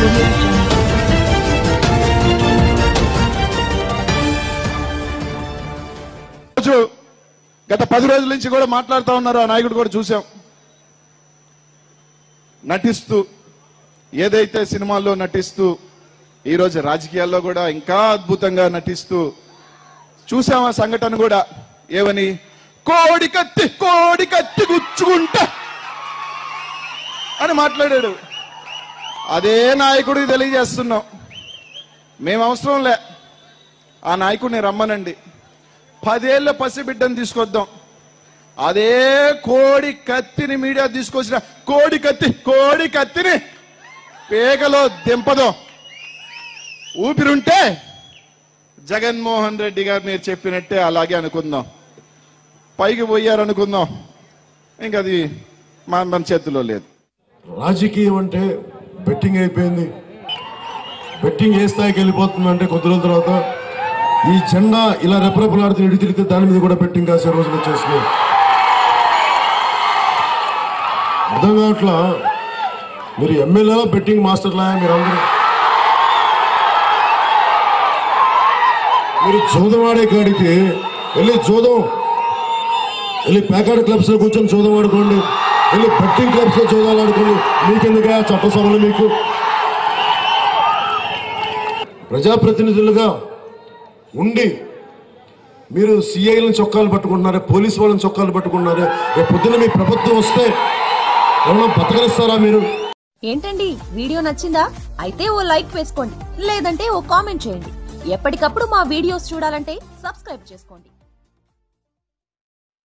audio jungle. రోజు గత పది రోజుల నుంచి కూడా మాట్లాడుతూ ఉన్నారు ఆ నాయకుడు కూడా చూసాం నటిస్తూ ఏదైతే సినిమాల్లో నటిస్తూ ఈరోజు రాజకీయాల్లో కూడా ఇంకా అద్భుతంగా నటిస్తూ చూసాం ఆ సంఘటన కూడా ఏమని కోడి కత్తి కోడి కత్తి గుచ్చుకుంటా అని మాట్లాడాడు అదే నాయకుడికి తెలియజేస్తున్నాం మేము అవసరం లే ఆ నాయకుడిని రమ్మనండి పదేళ్ల పసిబిడ్డను తీసుకొద్దాం అదే కోడి కత్తిని మీడియా తీసుకొచ్చిన కోడి కత్తి కోడి కత్తిని పేగలో దింపదో ఊపిరుంటే జగన్మోహన్ రెడ్డి గారు మీరు చెప్పినట్టే అలాగే అనుకుందాం పైకి పోయారనుకుందాం ఇంకా అది మన మన చేతిలో లేదు రాజకీయం అంటే బెట్టింగ్ అయిపోయింది బెట్టింగ్ ఏ స్థాయికి వెళ్ళిపోతుంది అంటే కొద్ది రోజుల తర్వాత ఈ జెండా ఇలా రెపరెపలాడుతూ ఇడి తిరిగితే దాని మీద కూడా బెట్టింగ్ కాసే రోజులు వచ్చేసినాయి అర్థం కావట్లా మీరు ఎమ్మెల్యేలో బెట్టింగ్ మాస్టర్లా మీరు అందరూ మీరు జూదం ఆడే కాడికి వెళ్ళి జూదం వెళ్ళి ప్యాకాడ్ క్లబ్స్ లో కూర్చొని చూద్దాం ఆడుకోండి వెళ్ళి బెట్టింగ్ క్లబ్స్ లో చూడాలి ఆడుకోండి మీకెందుగా చట్టసభలు మీకు ప్రజాప్రతినిధులుగా ఉండి మీరు సిఐలను చొక్కాలు పట్టుకుంటున్నారే పోలీసు వాళ్ళని చొక్కాలు పట్టుకుంటున్నారే రేపు పొద్దున మీ ప్రభుత్వం వస్తే ఎవరైనా బతకరిస్తారా మీరు ఏంటండి వీడియో నచ్చిందా అయితే ఓ లైక్ వేసుకోండి లేదంటే ఓ కామెంట్ చేయండి ఎప్పటికప్పుడు మా వీడియోస్ చూడాలంటే సబ్స్క్రైబ్ చేసుకోండి